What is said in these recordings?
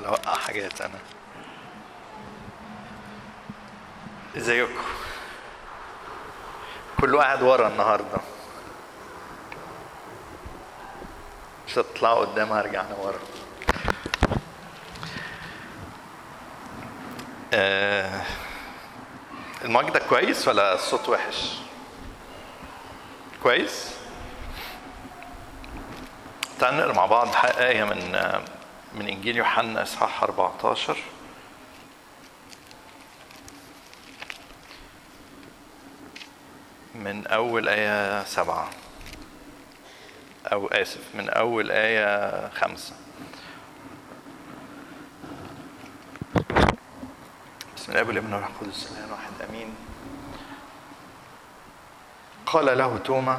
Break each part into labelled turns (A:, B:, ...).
A: عمال اوقع حاجات انا ازيكم كله قاعد ورا النهارده مش هتطلعوا قدام هرجع ورا آه المايك ده كويس ولا الصوت وحش كويس تعال نقرا مع بعض آية من من إنجيل يوحنا إصحاح 14 من أول آية سبعة أو آسف من أول آية خمسة بسم الله والابن والروح القدس الآن واحد أمين قال له توما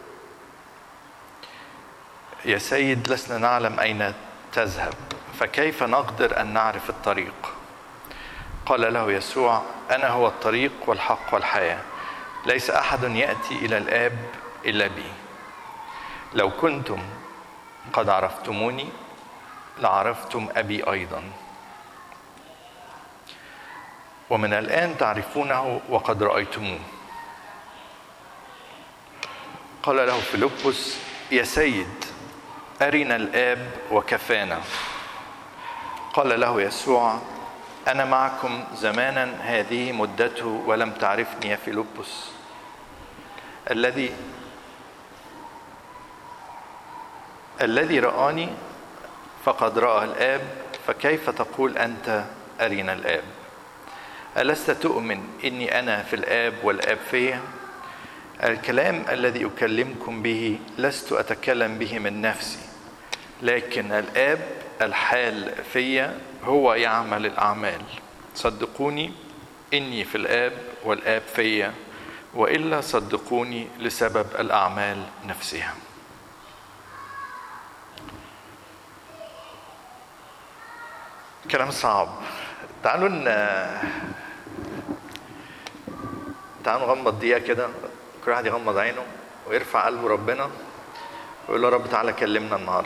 A: يا سيد لسنا نعلم أين تذهب فكيف نقدر أن نعرف الطريق قال له يسوع أنا هو الطريق والحق والحياة ليس أحد يأتي إلى الآب إلا بي لو كنتم قد عرفتموني لعرفتم أبي أيضا ومن الآن تعرفونه وقد رأيتموه قال له فيلبس يا سيد أرنا الآب وكفانا قال له يسوع أنا معكم زمانا هذه مدته ولم تعرفني يا فيلبس الذي الذي رآني فقد رأى الآب فكيف تقول أنت أرنا الآب ألست تؤمن إني أنا في الآب والآب فيا الكلام الذي أكلمكم به لست أتكلم به من نفسي لكن الآب الحال فيا هو يعمل الأعمال صدقوني إني في الآب والآب فيا وإلا صدقوني لسبب الأعمال نفسها كلام صعب تعالوا ن... تعالوا نغمض دقيقة كده كل واحد يغمض عينه ويرفع قلبه ربنا ويقول له رب تعالى كلمنا النهارده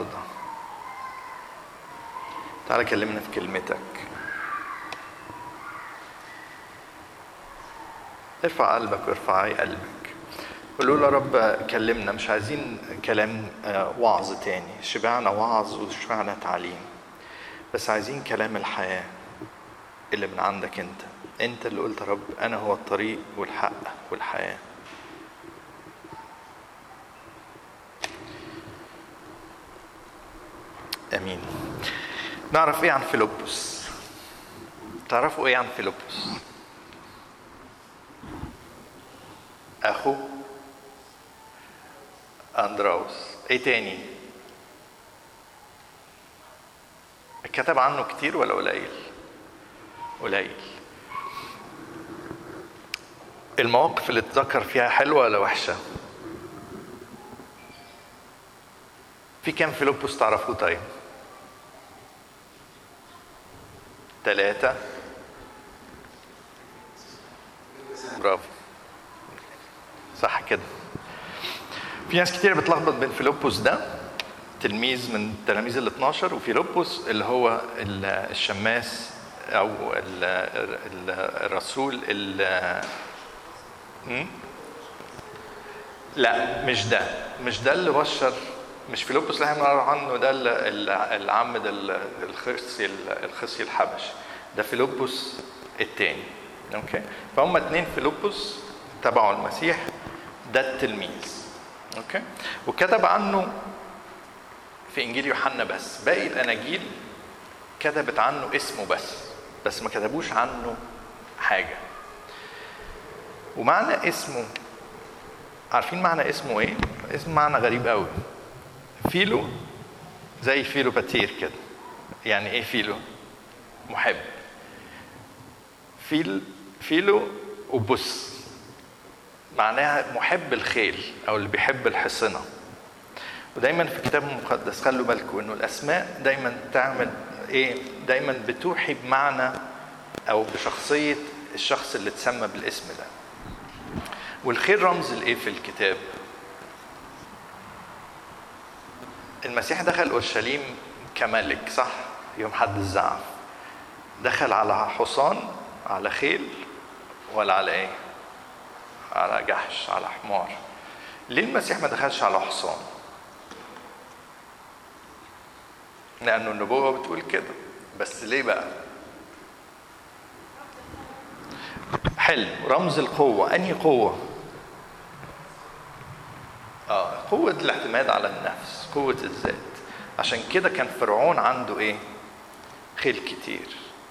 A: تعالى كلمنا في كلمتك ارفع قلبك وارفعي قلبك قول له يا رب كلمنا مش عايزين كلام وعظ تاني شبعنا وعظ وشبعنا تعليم بس عايزين كلام الحياة اللي من عندك انت انت اللي قلت يا رب انا هو الطريق والحق والحياه امين نعرف ايه عن فيلبس تعرفوا ايه عن فيلبس اخو اندراوس ايه تاني كتب عنه كتير ولا قليل قليل المواقف اللي اتذكر فيها حلوه ولا وحشه في كام فيلبس تعرفوه طيب ثلاثة برافو صح كده في ناس كتير بتلخبط بين فيلبس ده تلميذ من تلاميذ ال 12 وفيلبس اللي هو الشماس او الرسول ال لا مش ده مش ده اللي بشر مش فيلبس اللي احنا بنعرف عنه ده العمد الخصي الخصي الحبشي ده فيلبس الثاني اوكي فهم اثنين فيلبس تبعوا المسيح ده التلميذ اوكي وكتب عنه في انجيل يوحنا بس باقي الاناجيل كتبت عنه اسمه بس بس ما كتبوش عنه حاجه ومعنى اسمه عارفين معنى اسمه ايه اسم معنى غريب قوي فيلو زي فيلو باتير كده يعني ايه فيلو محب فيل فيلو وبص معناها محب الخيل او اللي بيحب الحصنه ودايما في الكتاب المقدس خلوا بالكم انه الاسماء دايما تعمل ايه دايما بتوحي بمعنى او بشخصيه الشخص اللي اتسمى بالاسم ده والخير رمز لايه في الكتاب المسيح دخل اورشليم كملك صح يوم حد الزعف دخل على حصان على خيل ولا على ايه على جحش على حمار ليه المسيح ما دخلش على حصان لانه النبوه بتقول كده بس ليه بقى حلو رمز القوه انهي قوه اه قوه الاعتماد على النفس قوه الذات عشان كده كان فرعون عنده ايه خيل كتير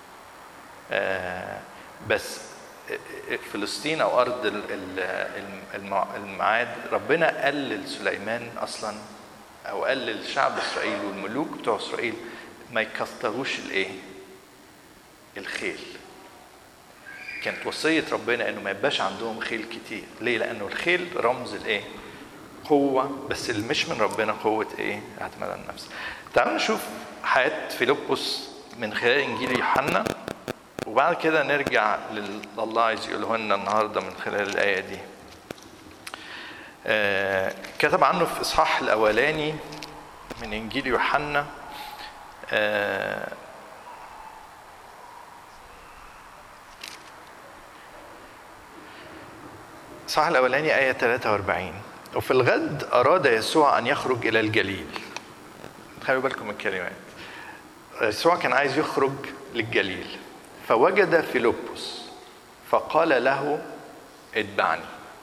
A: آه بس فلسطين او ارض ال- ال- الم- الميعاد ربنا قال لسليمان اصلا او قال للشعب اسرائيل والملوك بتوع اسرائيل ما يكتروش الايه الخيل كانت وصيه ربنا انه ما يبقاش عندهم خيل كتير ليه لانه الخيل رمز الايه قوه بس اللي مش من ربنا قوه ايه اعتماد على النفس تعالوا نشوف حياه فيلبس من خلال انجيل يوحنا وبعد كده نرجع للي الله عايز يقوله لنا النهارده من خلال الايه دي آه، كتب عنه في اصحاح الاولاني من انجيل يوحنا آه، الاصحاح الاولاني ايه 43 وفي الغد اراد يسوع ان يخرج الى الجليل خلوا بالكم من الكلمات يسوع كان عايز يخرج للجليل فوجد فيلبس فقال له اتبعني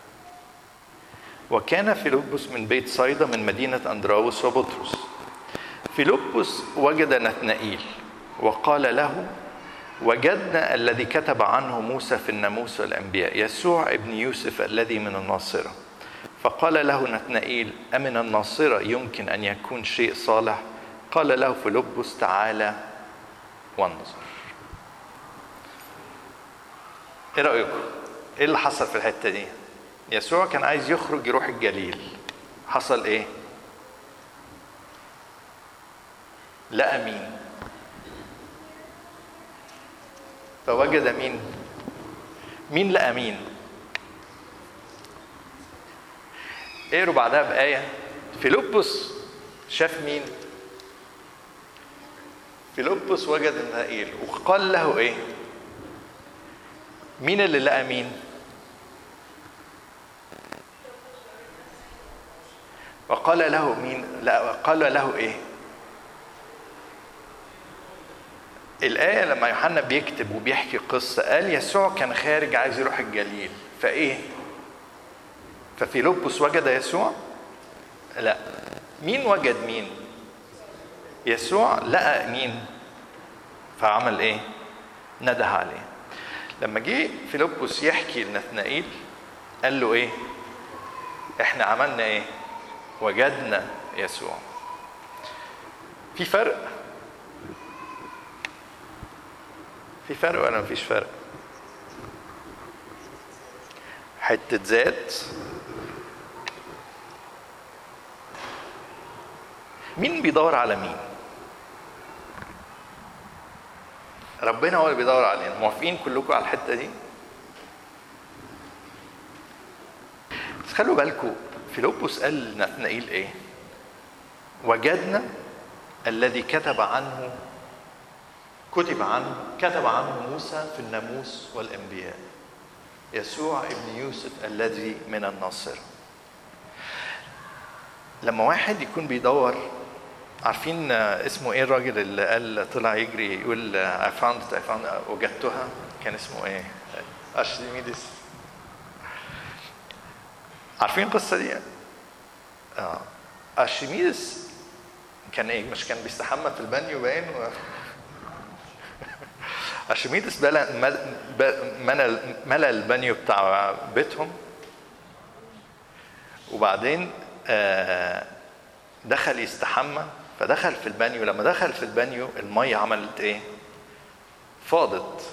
A: وكان فيلبس من بيت صيدا من مدينة أندراوس وبطرس فيلبس وجد نتنائيل وقال له وجدنا الذي كتب عنه موسى في الناموس والأنبياء يسوع ابن يوسف الذي من الناصرة فقال له نتنائيل أمن الناصرة يمكن أن يكون شيء صالح قال له فيلبس تعالى وانظر ايه رايكم ايه اللي حصل في الحته دي يسوع كان عايز يخرج يروح الجليل حصل ايه لقى مين فوجد مين مين لقى مين اقروا بعدها بآية فيلبس شاف مين فيلبس وجد نائيل وقال له ايه مين اللي لقى مين وقال له مين لا قال له ايه الآية لما يوحنا بيكتب وبيحكي قصة قال يسوع كان خارج عايز يروح الجليل فإيه؟ ففيلبس وجد يسوع؟ لا مين وجد مين؟ يسوع لقى مين؟ فعمل إيه؟ نده عليه لما جه فيلبس يحكي لنثنائيل قال له إيه؟ إحنا عملنا إيه؟ وجدنا يسوع في فرق في فرق ولا مفيش فرق حتة ذات مين بيدور على مين ربنا هو اللي بيدور علينا موافقين كلكم على الحتة دي بس خلوا بالكم فيلبس قال لنثنائيل ايه وجدنا الذي كتب عنه كتب عنه كتب عنه موسى في الناموس والانبياء يسوع ابن يوسف الذي من الناصره لما واحد يكون بيدور عارفين اسمه ايه الراجل اللي قال طلع يجري يقول I found it, I found it, وجدتها كان اسمه ايه؟ ارشديميدس عارفين القصة دي؟ اه ارشديميدس كان ايه؟ مش كان بيستحمى في البانيو باين و... ارشميدس ملى ملى البانيو بتاع بيتهم وبعدين دخل يستحمى فدخل في البانيو لما دخل في البانيو المية عملت ايه؟ فاضت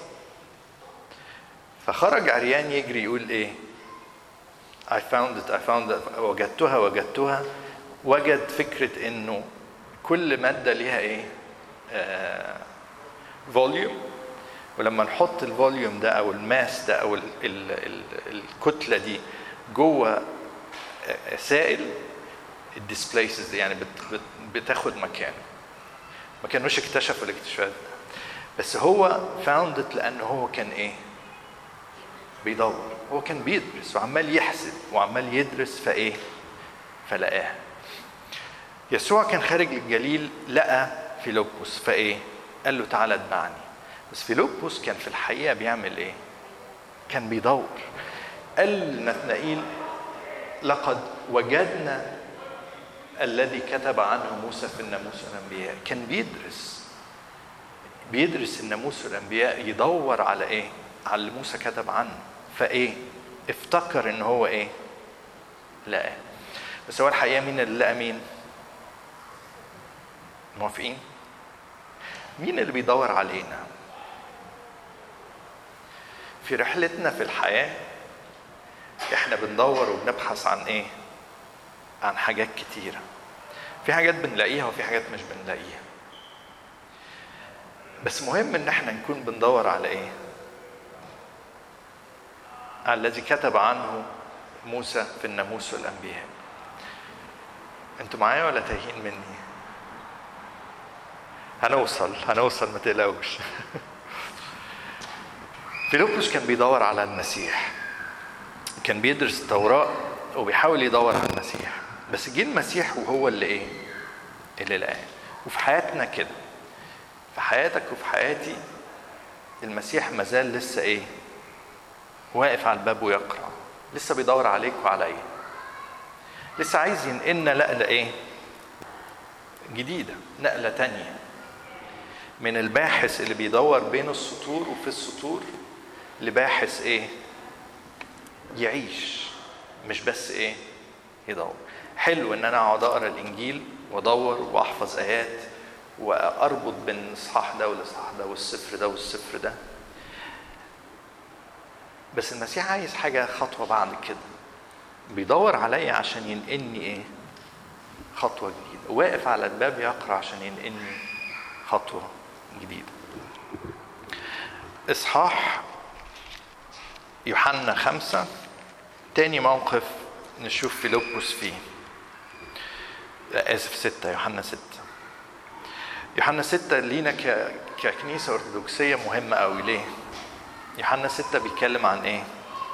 A: فخرج عريان يجري يقول ايه؟ I found it, I found it, وجدتها وجدتها وجد فكرة انه كل مادة ليها ايه؟ آه فوليوم ولما نحط الفوليوم ده او الماس ده او ال ال ال الكتله دي جوه سائل الديسبليسز يعني بت بت بتاخد مكانه ما كانوش اكتشفوا الاكتشافات بس هو فاوندت لأنه هو كان إيه؟ بيدور هو كان بيدرس وعمال يحسب وعمال يدرس فإيه؟ فلقاه يسوع كان خارج الجليل لقى فيلبس فإيه؟ قال له تعالى اتبعني بس فيلبس كان في الحقيقة بيعمل إيه؟ كان بيدور قال نتنائيل لقد وجدنا الذي كتب عنه موسى في الناموس الانبياء كان بيدرس بيدرس الناموس الانبياء يدور على ايه على اللي موسى كتب عنه فايه افتكر ان هو ايه لقاه بس هو الحقيقه مين اللي لقى مين موافقين مين اللي بيدور علينا في رحلتنا في الحياه احنا بندور وبنبحث عن ايه عن حاجات كتيره في حاجات بنلاقيها وفي حاجات مش بنلاقيها بس مهم ان احنا نكون بندور على ايه على الذي كتب عنه موسى في الناموس والانبياء انتوا معايا ولا تايهين مني هنوصل هنوصل ما تقلقوش فيلبس كان بيدور على المسيح كان بيدرس التوراة وبيحاول يدور على المسيح بس جه المسيح وهو اللي ايه اللي لقاه وفي حياتنا كده في حياتك وفي حياتي المسيح مازال لسه ايه واقف على الباب ويقرا لسه بيدور عليك وعليا لسه عايز ينقلنا نقله ايه جديده نقله تانية من الباحث اللي بيدور بين السطور وفي السطور لباحث ايه يعيش مش بس ايه يدور حلو ان انا اقعد اقرا الانجيل وادور واحفظ ايات واربط بين الاصحاح ده والاصحاح ده والسفر ده والسفر ده بس المسيح عايز حاجه خطوه بعد كده بيدور عليا عشان ينقلني ايه خطوه جديده واقف على الباب يقرا عشان ينقلني خطوه جديده اصحاح يوحنا خمسة تاني موقف نشوف فيلبس فيه لا آسف ستة يوحنا ستة يوحنا ستة لينا ك... ككنيسة أرثوذكسية مهمة أوي ليه؟ يوحنا ستة بيتكلم عن إيه؟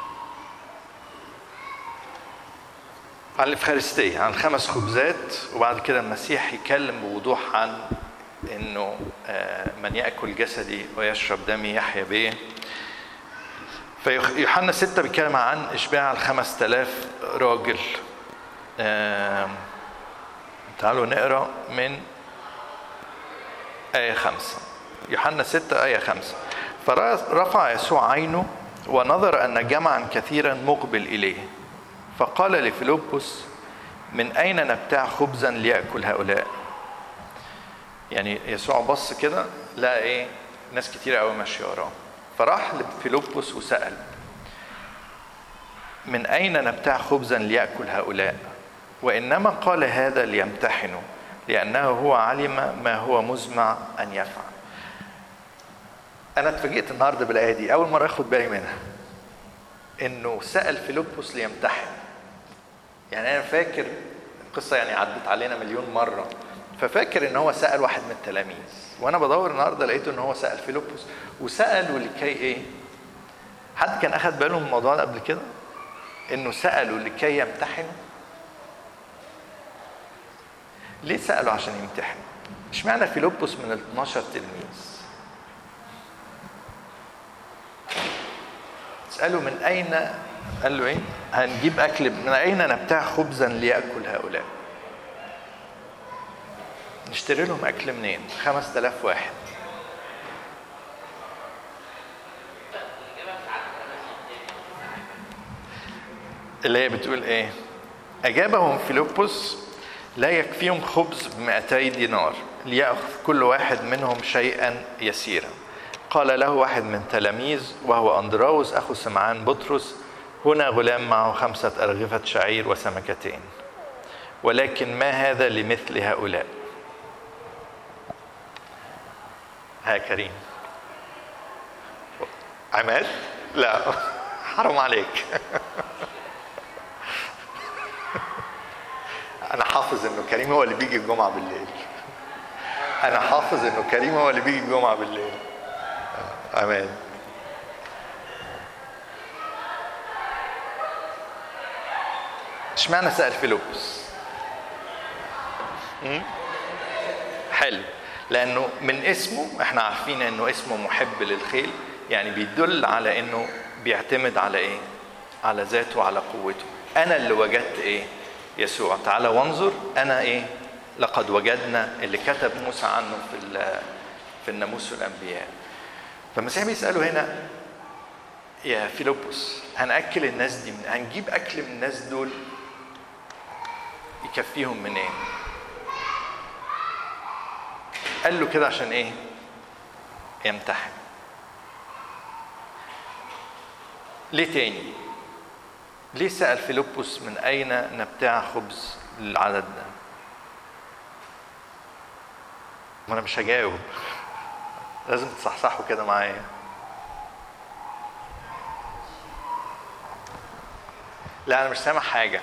A: عن الإفخارستية عن خمس خبزات وبعد كده المسيح يتكلم بوضوح عن إنه من يأكل جسدي ويشرب دمي يحيا بيه فيوحنا ستة بيتكلم عن إشباع الخمس تلاف راجل تعالوا نقرأ من آية خمسة يوحنا ستة آية خمسة فرفع يسوع عينه ونظر أن جمعا كثيرا مقبل إليه فقال لفيلبس من أين نبتاع خبزا ليأكل هؤلاء يعني يسوع بص كده لقى إيه ناس كتير قوي ماشية وراه فراح لفيلبس وسأل من أين نبتاع خبزا ليأكل هؤلاء وإنما قال هذا ليمتحنوا لأنه هو علم ما هو مزمع أن يفعل أنا اتفاجئت النهاردة بالآية دي أول مرة أخد بالي منها إنه سأل فيلبس ليمتحن يعني أنا فاكر القصة يعني عدت علينا مليون مرة ففاكر إن هو سأل واحد من التلاميذ وأنا بدور النهاردة لقيته إن هو سأل فيلبس وسأله لكي إيه؟ حد كان أخد باله من الموضوع ده قبل كده؟ إنه سأله لكي يمتحنوا ليه سألوا عشان يمتحن؟ اشمعنى فيلبس من ال 12 تلميذ؟ اسألوا من أين قال له إيه؟ هنجيب أكل من أين نبتاع خبزا ليأكل هؤلاء؟ نشتري لهم أكل منين؟ 5000 واحد اللي هي بتقول إيه؟ أجابهم فيلبس لا يكفيهم خبز بمئتي دينار ليأخذ كل واحد منهم شيئا يسيرا قال له واحد من تلاميذ وهو أندراوس أخو سمعان بطرس هنا غلام معه خمسة أرغفة شعير وسمكتين ولكن ما هذا لمثل هؤلاء ها كريم عماد لا حرام عليك انا حافظ انه كريم هو اللي بيجي الجمعه بالليل انا حافظ انه كريم هو اللي بيجي الجمعه بالليل امان اشمعنى سأل فيلبس؟ مم؟ حلو لانه من اسمه احنا عارفين انه اسمه محب للخيل يعني بيدل على انه بيعتمد على ايه؟ على ذاته وعلى قوته انا اللي وجدت ايه؟ يسوع تعالى وانظر انا ايه؟ لقد وجدنا اللي كتب موسى عنه في ال- في الناموس والانبياء فالمسيح بيساله هنا يا فيلبس هناكل الناس دي من هنجيب اكل من الناس دول يكفيهم منين؟ قال له كده عشان ايه؟ يمتحن. ليه تاني؟ ليه سأل فيلبس من أين نبتاع خبز للعدد ده؟ ما أنا مش هجاوب. لازم تصحصحوا كده معايا. لا أنا مش سامع حاجة.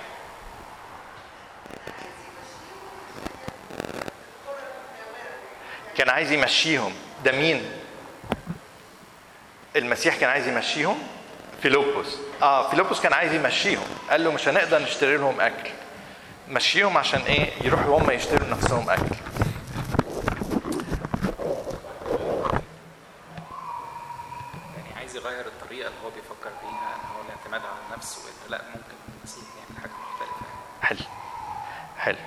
A: كان عايز يمشيهم ده مين المسيح كان عايز يمشيهم فيلبس اه فيلبس كان عايز يمشيهم قال له مش هنقدر نشتري لهم اكل مشيهم عشان ايه يروحوا هم يشتروا نفسهم اكل
B: يعني عايز يغير الطريقه اللي هو بيفكر بيها ان هو الاعتماد على النفس وإن لا ممكن المسيح يعمل حاجه مختلفه
A: حلو حلو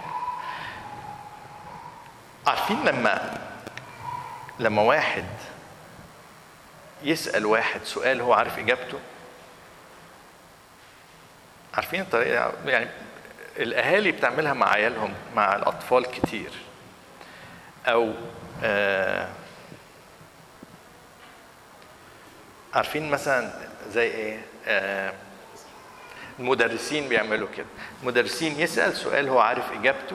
A: عارفين لما لما واحد يسأل واحد سؤال هو عارف إجابته عارفين الطريقة يعني الأهالي بتعملها مع عيالهم مع الأطفال كتير أو آه عارفين مثلا زي إيه آه المدرسين بيعملوا كده المدرسين يسأل سؤال هو عارف إجابته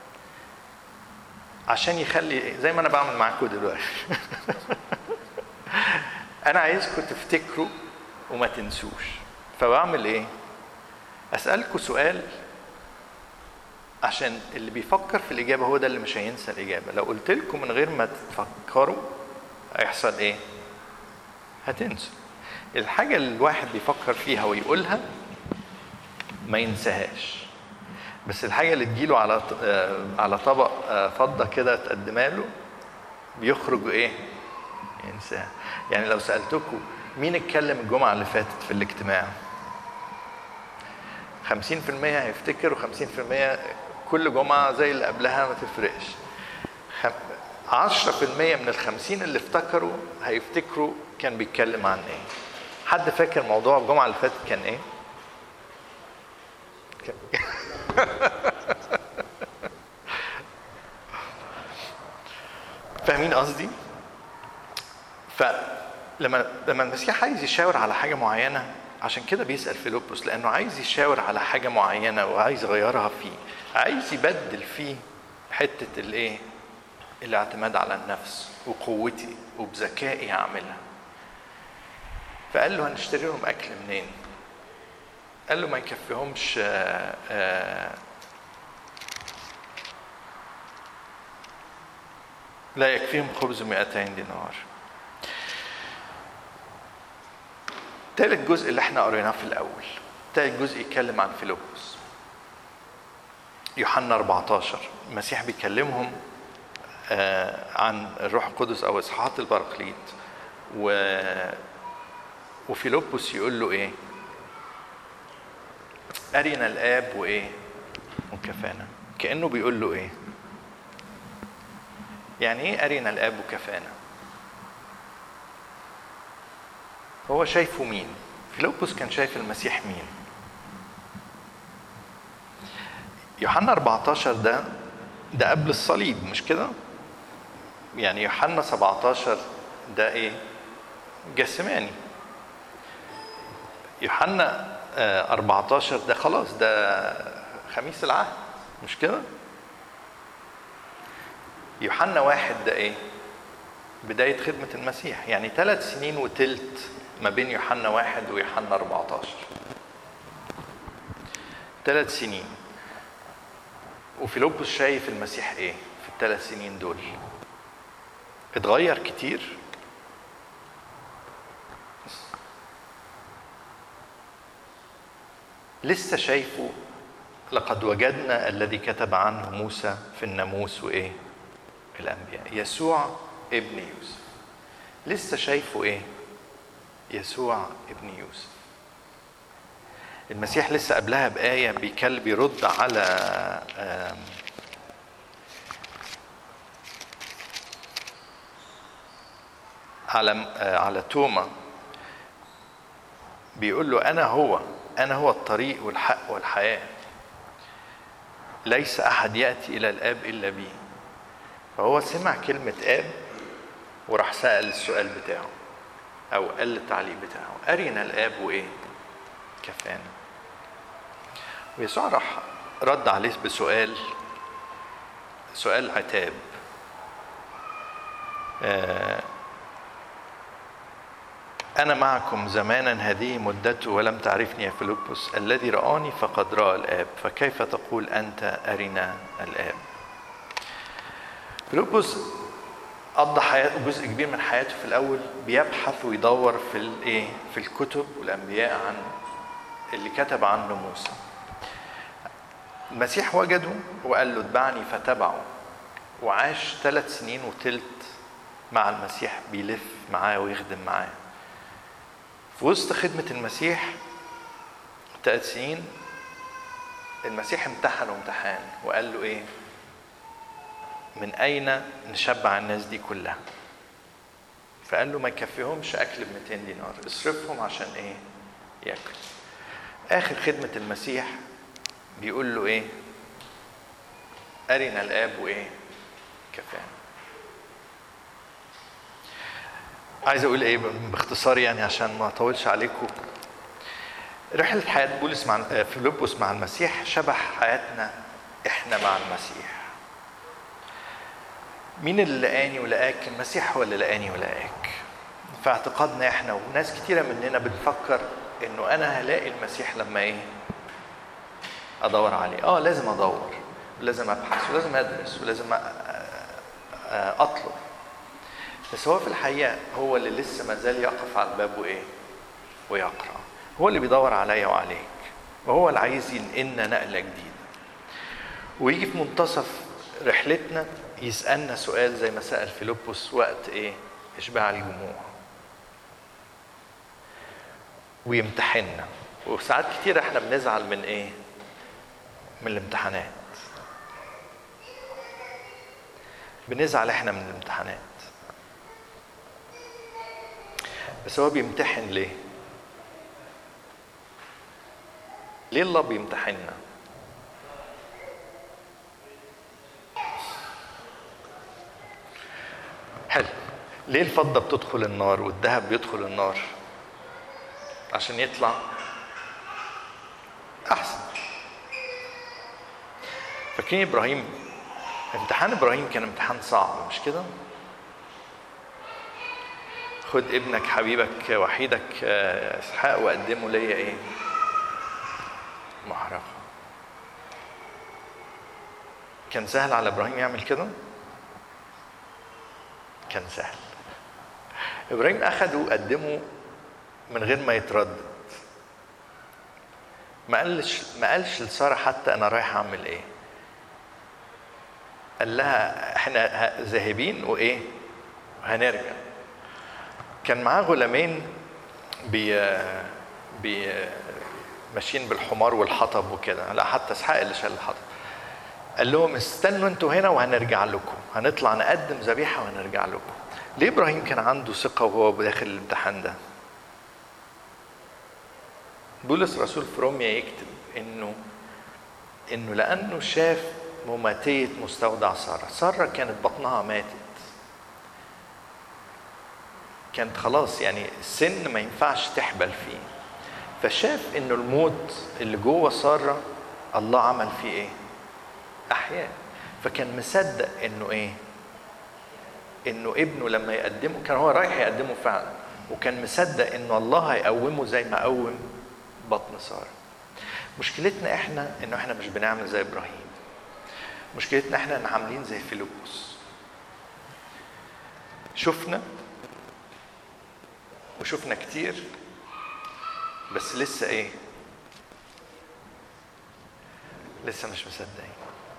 A: عشان يخلي زي ما أنا بعمل معاكم دلوقتي أنا عايزكم تفتكروا وما تنسوش فبعمل إيه؟ أسألكم سؤال عشان اللي بيفكر في الإجابة هو ده اللي مش هينسى الإجابة لو قلت لكم من غير ما تفكروا هيحصل إيه؟ هتنسوا الحاجة اللي الواحد بيفكر فيها ويقولها ما ينساهاش بس الحاجة اللي تجيله على ط- آه، على طبق آه، فضة كده تقدمها له بيخرج إيه؟ ينساها يعني لو سألتكم مين اتكلم الجمعة اللي فاتت في الاجتماع؟ 50% هيفتكر و50% كل جمعة زي اللي قبلها ما تفرقش خم- 10% من الخمسين اللي افتكروا هيفتكروا كان بيتكلم عن ايه حد فاكر موضوع الجمعة اللي فاتت كان ايه كان- فاهمين قصدي فلما لما المسيح عايز يشاور على حاجة معينة عشان كده بيسأل فيلبس لأنه عايز يشاور على حاجة معينة وعايز يغيرها فيه عايز يبدل فيه حتة الايه الاعتماد على النفس وقوتي وبذكائي هعملها فقال له هنشتري لهم اكل منين قال له ما يكفيهمش آه، آه، لا يكفيهم خبز 200 دينار تالت جزء اللي احنا قريناه في الاول تالت جزء يتكلم عن فيلبس يوحنا 14 المسيح بيكلمهم آه، عن الروح القدس او اصحاحات البراكليت و وفيلبس يقول له ايه ارنا الاب وايه وكفانا كانه بيقول له ايه يعني ايه ارنا الاب وكفانا هو شايفه مين فيلبس كان شايف المسيح مين يوحنا 14 ده ده قبل الصليب مش كده يعني يوحنا 17 ده ايه جسماني يوحنا آه، 14 ده خلاص ده خميس العهد مش كده يوحنا واحد ده ايه بداية خدمة المسيح يعني ثلاث سنين وتلت ما بين يوحنا واحد ويوحنا 14 ثلاث سنين وفيلبس شايف المسيح ايه في الثلاث سنين دول اتغير كتير لسه شايفه لقد وجدنا الذي كتب عنه موسى في الناموس وايه الانبياء يسوع ابن يوسف لسه شايفه ايه يسوع ابن يوسف المسيح لسه قبلها بآية بيكل بيرد على آم، على آه، على توما بيقول له أنا هو أنا هو الطريق والحق والحياة ليس أحد يأتي إلى الآب إلا بي فهو سمع كلمة آب وراح سأل السؤال بتاعه أو قال التعليق بتاعه أرنا الآب وإيه كفانا ويسوع راح رد عليه بسؤال سؤال عتاب آه، أنا معكم زمانا هذه مدته ولم تعرفني يا فيلبس الذي رآني فقد رأى الآب فكيف تقول أنت أرنا الآب فيلبس قضى حياته جزء كبير من حياته في الأول بيبحث ويدور في الإيه في الكتب والأنبياء عن اللي كتب عنه موسى المسيح وجده وقال له اتبعني فتبعه وعاش ثلاث سنين وتلت مع المسيح بيلف معاه ويخدم معاه في وسط خدمة المسيح ثلاث سنين المسيح امتحنه امتحان وقال له ايه من اين نشبع الناس دي كلها فقال له ما يكفيهمش اكل ب 200 دينار اصرفهم عشان ايه ياكل اخر خدمة المسيح بيقول له ايه ارنا الاب وايه كفانا عايز اقول ايه باختصار يعني عشان ما اطولش عليكم رحلة حياة بولس مع فيلبس مع المسيح شبه حياتنا احنا مع المسيح مين اللي لقاني ولقاك المسيح هو اللي لقاني ولقاك في اعتقادنا احنا وناس كتيرة مننا بنفكر انه انا هلاقي المسيح لما ايه ادور عليه اه لازم ادور ولازم ابحث ولازم ادرس ولازم أ- أ- اطلب بس هو في الحقيقه هو اللي لسه ما زال يقف على الباب وايه ويقرا هو اللي بيدور عليا وعليك وهو اللي عايز ينقلنا نقله جديده ويجي في منتصف رحلتنا يسالنا سؤال زي ما سال فيلبس وقت ايه اشباع الجموع ويمتحننا وساعات كتير احنا بنزعل من ايه من الامتحانات بنزعل احنا من الامتحانات بس هو بيمتحن ليه ليه الله بيمتحننا حلو ليه الفضة بتدخل النار والذهب بيدخل النار عشان يطلع أحسن فاكرين إبراهيم امتحان إبراهيم كان امتحان صعب مش كده؟ خد ابنك حبيبك وحيدك آه، اسحاق وقدمه ليا ايه؟ محرقة كان سهل على ابراهيم يعمل كده؟ كان سهل ابراهيم اخده وقدمه من غير ما يتردد ما قالش ما قالش لساره حتى انا رايح اعمل ايه قال لها احنا ه- ذاهبين وايه وهنرجع كان معاه غلامين بي بي ماشيين بالحمار والحطب وكده لا حتى اسحاق اللي شال الحطب قال لهم استنوا انتوا هنا وهنرجع لكم هنطلع نقدم ذبيحه وهنرجع لكم ليه ابراهيم كان عنده ثقه وهو داخل الامتحان ده بولس رسول في روميا يكتب انه انه لانه شاف مماتيه مستودع ساره ساره كانت بطنها ماتت كانت خلاص يعني السن ما ينفعش تحبل فيه فشاف انه الموت اللي جوه ساره الله عمل فيه ايه احياء فكان مصدق انه ايه انه ابنه لما يقدمه كان هو رايح يقدمه فعلا وكان مصدق انه الله هيقومه زي ما قوم بطن ساره مشكلتنا احنا انه احنا مش بنعمل زي ابراهيم مشكلتنا احنا ان عاملين زي فيلبس شفنا وشفنا كتير بس لسه ايه لسه مش مصدقين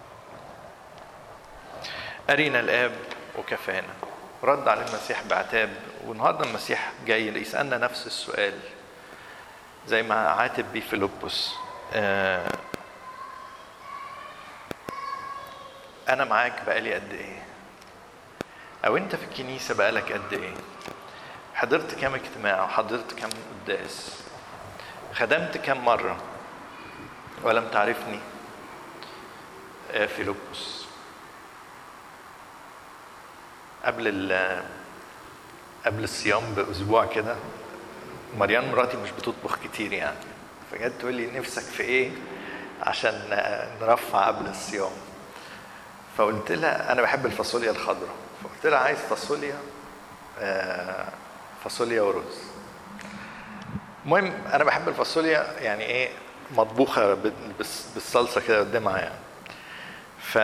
A: أرينا الآب وكفانا رد عليه المسيح بعتاب والنهارده المسيح جاي يسألنا نفس السؤال زي ما عاتب بيه فيلبس آه أنا معاك بقالي قد إيه؟ أو أنت في الكنيسة بقالك قد إيه؟ حضرت كام اجتماع وحضرت كام قداس؟ خدمت كام مرة؟ ولم تعرفني؟ آه فيلبس قبل ال قبل الصيام باسبوع كده مريان مراتي مش بتطبخ كتير يعني فجت تقول لي نفسك في ايه عشان نرفع قبل الصيام فقلت لها انا بحب الفاصوليا الخضراء فقلت لها عايز فاصوليا آه فاصوليا ورز المهم انا بحب الفاصوليا يعني ايه مطبوخه بالصلصه كده قدامها يعني ف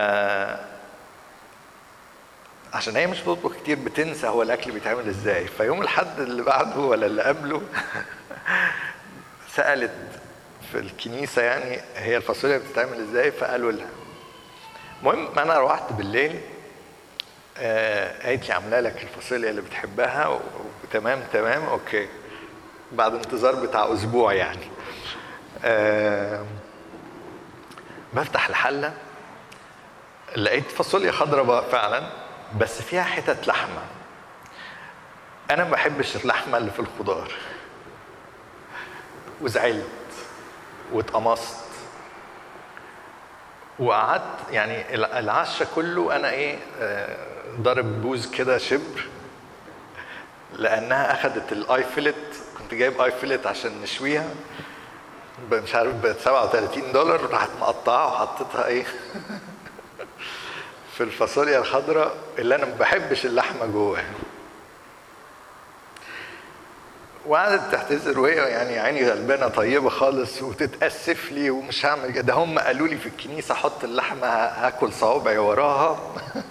A: عشان هي مش بتطبخ كتير بتنسى هو الاكل بيتعمل ازاي فيوم الحد اللي بعده ولا اللي قبله سالت في الكنيسه يعني هي الفاصوليا بتتعمل ازاي فقالوا لها المهم انا روحت بالليل آه قالت لي عامله لك الفاصوليا اللي بتحبها وتمام تمام اوكي بعد انتظار بتاع اسبوع يعني آه بفتح الحله لقيت فاصوليا خضراء فعلا بس فيها حتت لحمه انا ما بحبش اللحمه اللي في الخضار وزعلت واتقمصت وقعدت يعني العشاء كله انا ايه ضارب بوز كده شبر لانها اخذت الاي فيلت كنت جايب اي فيلت عشان نشويها مش عارف ب 37 دولار راحت مقطعها وحطيتها ايه في الفاصوليا الخضراء اللي انا ما بحبش اللحمه جواها وقعدت تعتذر وهي يعني عيني غلبانه طيبه خالص وتتاسف لي ومش هعمل كده هم قالوا لي في الكنيسه حط اللحمه هاكل صوابعي وراها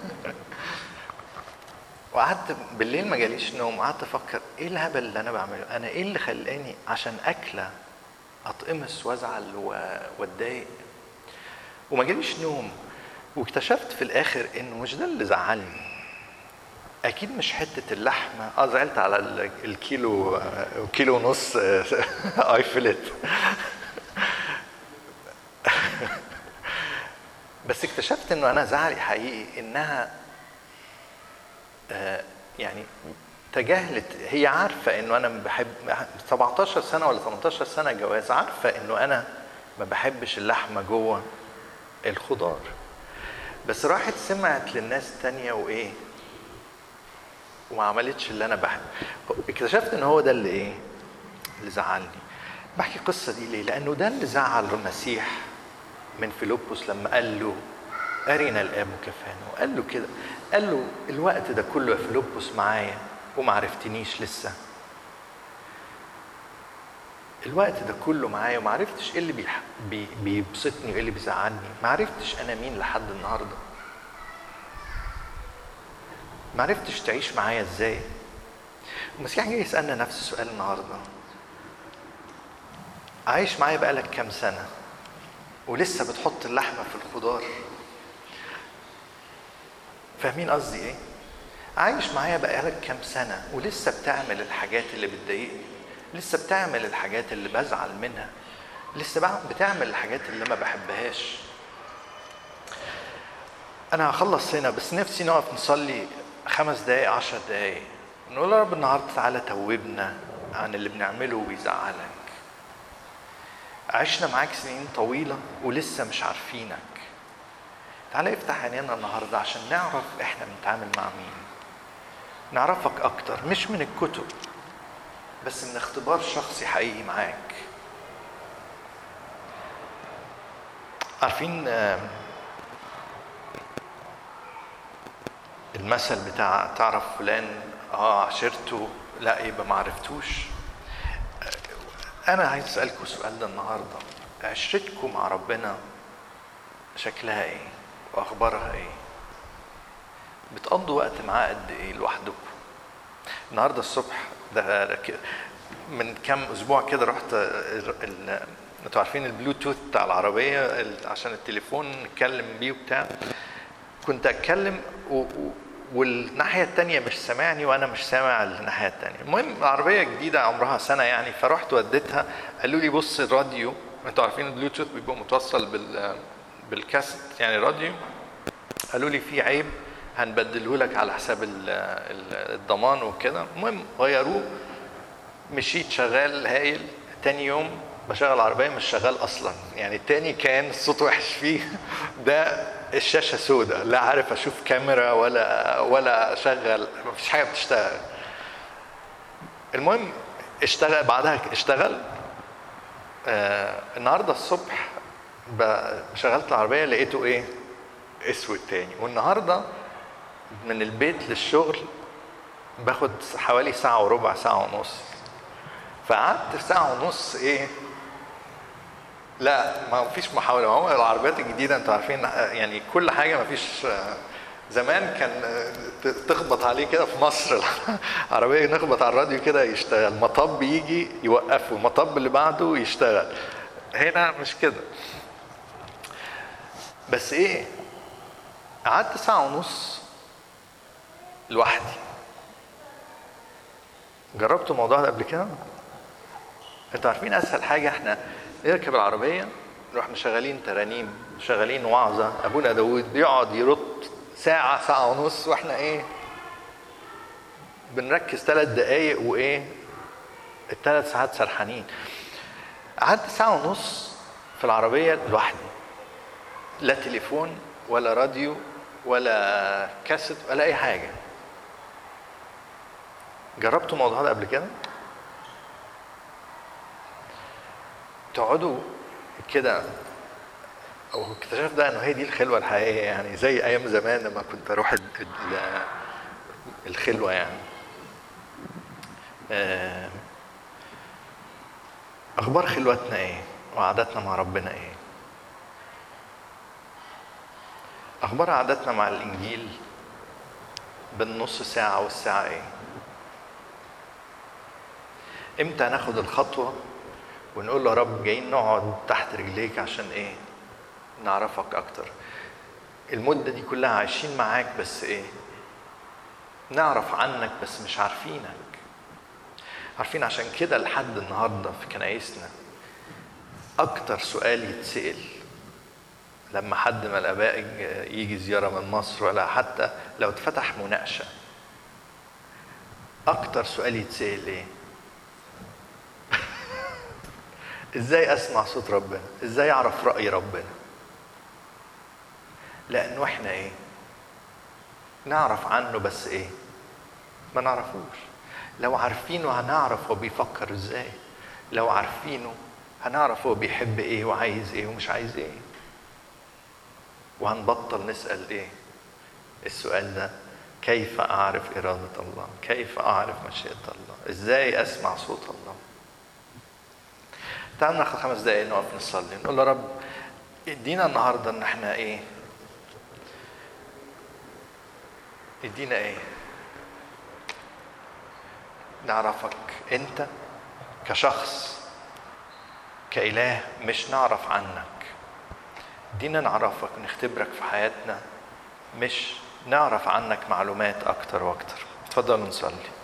A: وقعدت بالليل ما جاليش نوم قعدت افكر ايه الهبل اللي انا بعمله انا ايه اللي خلاني عشان اكله اتقمص وازعل واتضايق وما جاليش نوم واكتشفت في الاخر انه مش ده اللي زعلني اكيد مش حته اللحمه اه زعلت على الكيلو كيلو ونص اي فيلت بس اكتشفت انه انا زعلي حقيقي انها آه يعني تجاهلت هي عارفه انه انا بحب 17 سنه ولا 18 سنه جواز عارفه انه انا ما بحبش اللحمه جوه الخضار بس راحت سمعت للناس تانية وايه وما عملتش اللي انا بحب اكتشفت ان هو ده اللي ايه اللي زعلني بحكي القصة دي ليه لانه ده اللي زعل المسيح من فيلبس لما قال له ارنا الاب كفانا وقال له كده قال له الوقت ده كله يا فيلبس معايا وما عرفتنيش لسه الوقت ده كله معايا وما عرفتش ايه اللي بيح... بي... بيبسطني وايه اللي بيزعلني ما عرفتش انا مين لحد النهارده ما عرفتش تعيش معايا ازاي المسيح جاي يسالنا نفس السؤال النهارده عايش معايا بقالك كام سنه ولسه بتحط اللحمه في الخضار فاهمين قصدي ايه عايش معايا بقالك كام سنه ولسه بتعمل الحاجات اللي بتضايقني لسه بتعمل الحاجات اللي بزعل منها لسه بتعمل الحاجات اللي ما بحبهاش انا هخلص هنا بس نفسي نقف نصلي خمس دقايق عشر دقايق نقول يا رب النهارده تعالى توبنا عن اللي بنعمله وبيزعلك عشنا معاك سنين طويله ولسه مش عارفينك تعالى افتح عينينا النهارده عشان نعرف احنا بنتعامل مع مين نعرفك اكتر مش من الكتب بس من اختبار شخصي حقيقي معاك عارفين المثل بتاع تعرف فلان اه عشرته لا يبقى ما عرفتوش انا عايز اسالكم السؤال ده النهارده عشرتكم مع ربنا شكلها ايه واخبارها ايه بتقضوا وقت معاه قد ايه لوحدكم النهارده الصبح ده ده ك- من كام اسبوع كده رحت ال- ال- انتوا عارفين البلوتوث بتاع العربيه ال- عشان التليفون نتكلم بيه وبتاع كنت اتكلم و... و... والناحيه التانية مش سامعني وانا مش سامع الناحيه التانية المهم العربيه جديده عمرها سنه يعني فرحت وديتها قالوا لي بص الراديو انتوا عارفين البلوتوث بيبقى متوصل بال بالكاسيت يعني راديو قالوا لي في عيب هنبدله لك على حساب ال- ال- الضمان وكده المهم غيروه مشيت شغال هايل تاني يوم بشغل العربية مش شغال أصلا يعني التاني كان الصوت وحش فيه ده الشاشة سوداء لا عارف أشوف كاميرا ولا ولا أشغل مفيش حاجة بتشتغل المهم اشتغل بعدها اشتغل آه النهارده الصبح ب- شغلت العربية لقيته ايه اسود تاني والنهارده من البيت للشغل باخد حوالي ساعة وربع ساعة ونص فقعدت ساعة ونص ايه لا ما فيش محاولة ما هو العربيات الجديدة انتوا عارفين آه، يعني كل حاجة ما فيش آه، زمان كان آه، ت- تخبط عليه كده في مصر العربية نخبط على الراديو كده يشتغل مطب يجي يوقفه المطب اللي بعده يشتغل هنا مش كده بس ايه قعدت ساعة ونص لوحدي جربتوا الموضوع ده قبل كده؟ انتوا عارفين اسهل حاجه احنا نركب العربيه نروح مشغلين ترانيم شغالين وعظه ابونا داوود بيقعد يرد ساعه ساعه ونص واحنا ايه بنركز ثلاث دقايق وايه الثلاث ساعات سرحانين قعدت ساعه ونص في العربيه لوحدي لا تليفون ولا راديو ولا كاسيت ولا اي حاجه جربتوا الموضوع ده قبل كده تقعدوا كده او اكتشفت ده انه هي دي الخلوه الحقيقيه يعني زي ايام زمان لما كنت اروح ال- ال- الخلوه يعني آه، اخبار خلوتنا ايه وعاداتنا مع ربنا ايه اخبار عاداتنا مع الانجيل بالنص ساعه والساعه ايه امتى ناخد الخطوه ونقول له يا رب جايين نقعد تحت رجليك عشان ايه نعرفك اكتر المدة دي كلها عايشين معاك بس ايه نعرف عنك بس مش عارفينك عارفين عشان كده لحد النهاردة في كنايسنا أكتر سؤال يتسأل لما حد من الآباء يجي زيارة من مصر ولا حتى لو اتفتح مناقشة أكتر سؤال يتسأل إيه؟ ازاي اسمع صوت ربنا ازاي اعرف راي ربنا لانه احنا ايه نعرف عنه بس ايه ما نعرفوش لو عارفينه هنعرف هو بيفكر ازاي لو عارفينه هنعرف هو بيحب ايه وعايز ايه ومش عايز ايه وهنبطل نسال ايه السؤال ده كيف اعرف اراده الله كيف اعرف مشيئه الله ازاي اسمع صوت الله تعال ناخد خمس دقايق نقف نصلي نقول يا رب ادينا النهارده ان احنا ايه ادينا ايه نعرفك انت كشخص كإله مش نعرف عنك ادينا نعرفك ونختبرك في حياتنا مش نعرف عنك معلومات اكتر واكتر اتفضلوا نصلي